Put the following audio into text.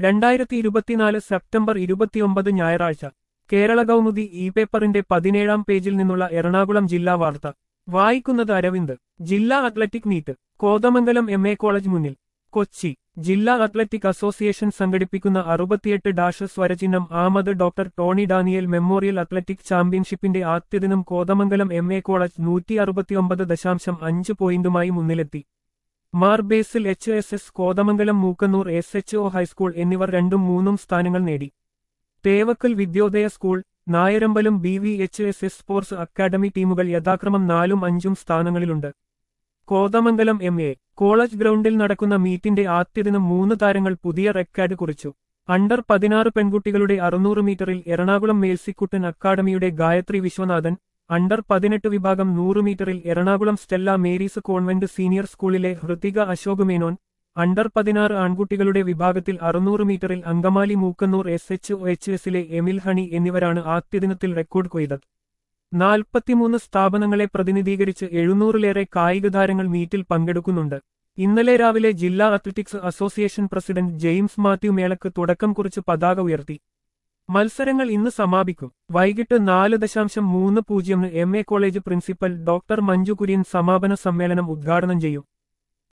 രണ്ടായിരത്തി ഇരുപത്തിനാല് സെപ്റ്റംബർ ഇരുപത്തിയൊമ്പത് ഞായറാഴ്ച കേരള കൗമുദി ഇ പേപ്പറിന്റെ പതിനേഴാം പേജിൽ നിന്നുള്ള എറണാകുളം ജില്ലാ വാർത്ത വായിക്കുന്നത് അരവിന്ദ് ജില്ലാ athletic meet Kothamangalam M A college മുന്നിൽ കൊച്ചി ജില്ലാ അത്ലറ്റിക് അസോസിയേഷൻ സംഘടിപ്പിക്കുന്ന അറുപത്തിയെട്ട് ഡാഷ് സ്വരചിഹ്നം ആമത് doctor Tony Daniel memorial athletic ചാമ്പ്യൻഷിപ്പിന്റെ ആദ്യദിനം കോതമംഗലം എം എ കോളേജ് നൂറ്റി അറുപത്തിയൊമ്പത് ദശാംശം അഞ്ച് പോയിന്റുമായി മുന്നിലെത്തി Mar Basil H S S Kothamangalam Mookkannoor S H O high school എന്നിവർ രണ്ടും മൂന്നും സ്ഥാനങ്ങൾ നേടി Thevakkal Vidyodaya school Nayarambalam B V H S S sports academy ടീമുകൾ യഥാക്രമം നാലും അഞ്ചും സ്ഥാനങ്ങളിലുണ്ട് കോതമംഗലം എം എ കോളേജ് ഗ്രൗണ്ടിൽ നടക്കുന്ന മീറ്റിന്റെ ആദ്യദിനം മൂന്ന് താരങ്ങൾ പുതിയ റെക്കോർഡ് കുറിച്ചു അണ്ടർ പതിനാറ് പെൺകുട്ടികളുടെ അറുന്നൂറ് മീറ്ററിൽ എറണാകുളം മേൽസിക്കുട്ടൻ അക്കാദമിയുടെ ഗായത്രി വിശ്വനാഥൻ അണ്ടർ പതിനെട്ട് വിഭാഗം നൂറ് മീറ്ററിൽ Ernakulam Stella Mary's convent senior സ്കൂളിലെ ഹൃതിക അശോക് മേനോൻ അണ്ടർ പതിനാറ് ആൺകുട്ടികളുടെ വിഭാഗത്തിൽ അറുന്നൂറ് മീറ്ററിൽ Angamaly Mookkannoor S H O H എസിലെ എമിൽ ഹണി എന്നിവരാണ് ആദ്യദിനത്തിൽ റെക്കോർഡ് കൊയ്തത് നാൽപ്പത്തിമൂന്ന് സ്ഥാപനങ്ങളെ പ്രതിനിധീകരിച്ച് എഴുന്നൂറിലേറെ കായിക താരങ്ങൾ മീറ്റിൽ പങ്കെടുക്കുന്നുണ്ട് ഇന്നലെ രാവിലെ ജില്ലാ athletics association president James Mathew മേളക്ക് തുടക്കം കുറിച്ച് പതാക ഉയർത്തി മത്സരങ്ങൾ ഇന്ന് സമാപിക്കും വൈകിട്ട് നാല് ദശാംശം മൂന്ന് പൂജ്യമിന് M A college principal doctor Manju Kurian സമാപന സമ്മേളനം ഉദ്ഘാടനം ചെയ്യും